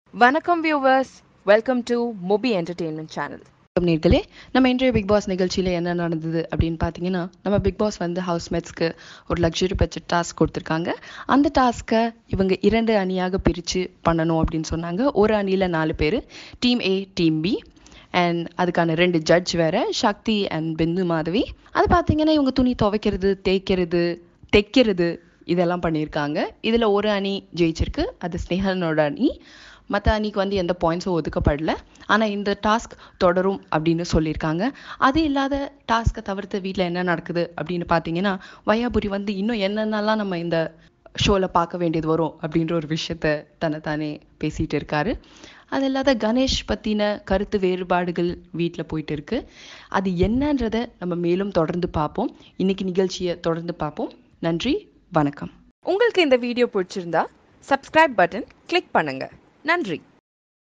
வணக்கம் viewers welcome to Mobi entertainment channel வணக்கம் நேர்களே நம்ம இன்றைய பிக் பாஸ் நிகழ்ச்சியில் என்ன நடந்தது அப்படின்னு பார்த்தீங்கன்னா நம்ம பிக் பாஸ் வந்து ஹவுஸ்மேட்ஸ்க்கு ஒரு லக்ஸுரி பட்ஜெட் டாஸ்க் கொடுத்துருக்காங்க அந்த டாஸ்க்கை இவங்க இரண்டு அணியாக பிரித்து பண்ணணும் அப்படின்னு சொன்னாங்க ஒரு அணியில் நாலு பேர் team A team B and அதுக்கான ரெண்டு ஜட்ஜ் வேற சக்தி அண்ட் பிந்து மாதவி அது பார்த்தீங்கன்னா இவங்க துணி துவைக்கிறது தேய்க்கிறது தைக்கிறது இதெல்லாம் பண்ணியிருக்காங்க இதில் ஒரு அணி ஜெயிச்சிருக்கு அது ஸ்னேகனோட அணி மற்ற அணிக்கு வந்து எந்த பாயிண்ட்ஸும் ஒதுக்கப்படல ஆனால் இந்த டாஸ்க் தொடரும் அப்படின்னு சொல்லியிருக்காங்க அது இல்லாத டாஸ்க்கை தவிர்த்து வீட்டில் என்ன நடக்குது அப்படின்னு பார்த்தீங்கன்னா வையாபுரி வந்து இன்னும் என்னென்னலாம் நம்ம இந்த ஷோவில் பார்க்க வேண்டியது வரும் அப்படின்ற ஒரு விஷயத்த தன்னைத்தானே பேசிகிட்டு இருக்காரு அது இல்லாத கணேஷ் பற்றின கருத்து வேறுபாடுகள் வீட்டில் போயிட்டு இருக்கு அது என்னன்றதை நம்ம மேலும் தொடர்ந்து பார்ப்போம் இன்னைக்கு நிகழ்ச்சியை தொடர்ந்து பார்ப்போம் நன்றி வணக்கம் உங்களுக்கு இந்த வீடியோ பிடிச்சிருந்தா சப்ஸ்கிரைப் பட்டன் கிளிக் பண்ணுங்க நன்றி